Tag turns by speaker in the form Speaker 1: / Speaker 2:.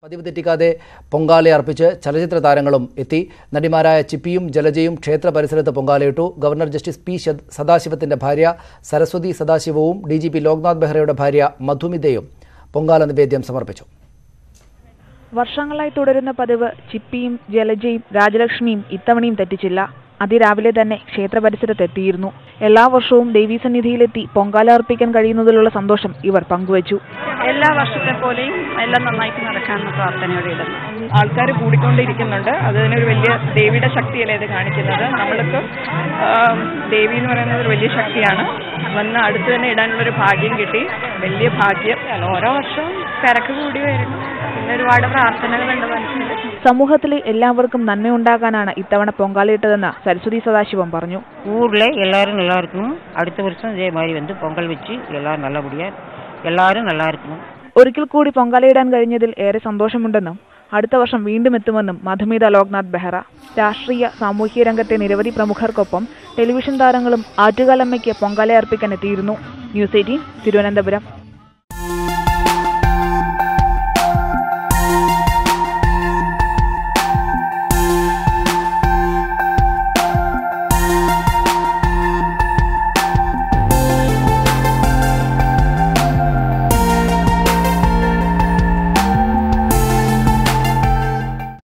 Speaker 1: പതിവ് തെറ്റിക്കാതെ പൊങ്കാല അർപ്പിച്ച് ചലച്ചിത്ര താരങ്ങളും എത്തി നടിമാരായ ചിപ്പിയും ജലജയും ക്ഷേത്ര പരിസരത്ത് പൊങ്കാലയിട്ടു ഗവർണർ ജസ്റ്റിസ് പി ശ- സദാശിവത്തിന്റെ ഭാര്യ സരസ്വതി സദാശിവവും ഡി ജി പി ലോക്നാഥ് ബെഹ്റയുടെ ഭാര്യ മധുമിതയും പൊങ്കാല നിവേദ്യം സമർപ്പിച്ചു
Speaker 2: വർഷങ്ങളായി തുടരുന്ന പതിവ് ചിപ്പിയും ജലജയും രാജലക്ഷ്മിയും ഇത്തവണയും തെറ്റിച്ചില്ല അതിരാവിലെ തന്നെ ക്ഷേത്ര പരിസരത്തെത്തിയിരുന്നു എല്ലാ വർഷവും ദേവീസന്നിധിയിലെത്തി പൊങ്കാല അർപ്പിക്കാൻ കഴിയുന്നതിലുള്ള സന്തോഷം ഇവർ പങ്കുവച്ചു
Speaker 3: എല്ലാ വർഷത്തെ പോലെയും എല്ലാം നന്നായിട്ട് നടക്കാമെന്ന പ്രാർത്ഥനയോടെ ഇടുന്നു ആൾക്കാർ കൂടിക്കൊണ്ടിരിക്കുന്നുണ്ട് അതിനൊരു വലിയ ദേവിയുടെ ശക്തിയല്ലേ ഇത് കാണിക്കുന്നത് നമ്മൾക്ക് ആം, ദേവി എന്ന് പറയുന്നത് ഒരു വലിയ ശക്തിയാണ് വന്ന് അടുത്ത് തന്നെ ഇടാനുള്ളൊരു ഭാഗ്യം കിട്ടി വലിയ ഭാഗ്യം ഓരോ വർഷവും തിരക്ക് കൂടി വരുന്നു പിന്നെ ഒരുപാട് പ്രാർത്ഥനകളുണ്ട് മനസ്സിൽ
Speaker 2: സമൂഹത്തിലെ എല്ലാവർക്കും നന്മയുണ്ടാകാനാണ് ഇത്തവണ പൊങ്കാലയിട്ടതെന്ന് സരസ്വതി സദാശിവം പറഞ്ഞു
Speaker 4: ஊரில் எல்லாரும் நல்லா இருக்கணும் அடுத்த வருஷம் இதே மாதிரி வந்து பொங்கல் வச்சு எல்லாரும் நல்லபடியாக எல்லாரும் நல்லா இருக்கணும்
Speaker 2: ഒരിക്കൽ കൂടി പൊങ്കാലയിടാൻ കഴിഞ്ഞതിൽ ഏറെ സന്തോഷമുണ്ടെന്നും അടുത്ത വർഷം വീണ്ടും എത്തുമെന്നും മധുമിത ലോക്നാഥ് ബെഹ്റ രാഷ്ട്രീയ സാമൂഹ്യ രംഗത്തെ നിരവധി പ്രമുഖർക്കൊപ്പം ടെലിവിഷൻ താരങ്ങളും ആറ്റുകാലമ്മയ്ക്ക് പൊങ്കാല അർപ്പിക്കാൻ എത്തിയിരുന്നു ന്യൂസ് എയ്റ്റീൻ തിരുവനന്തപുരം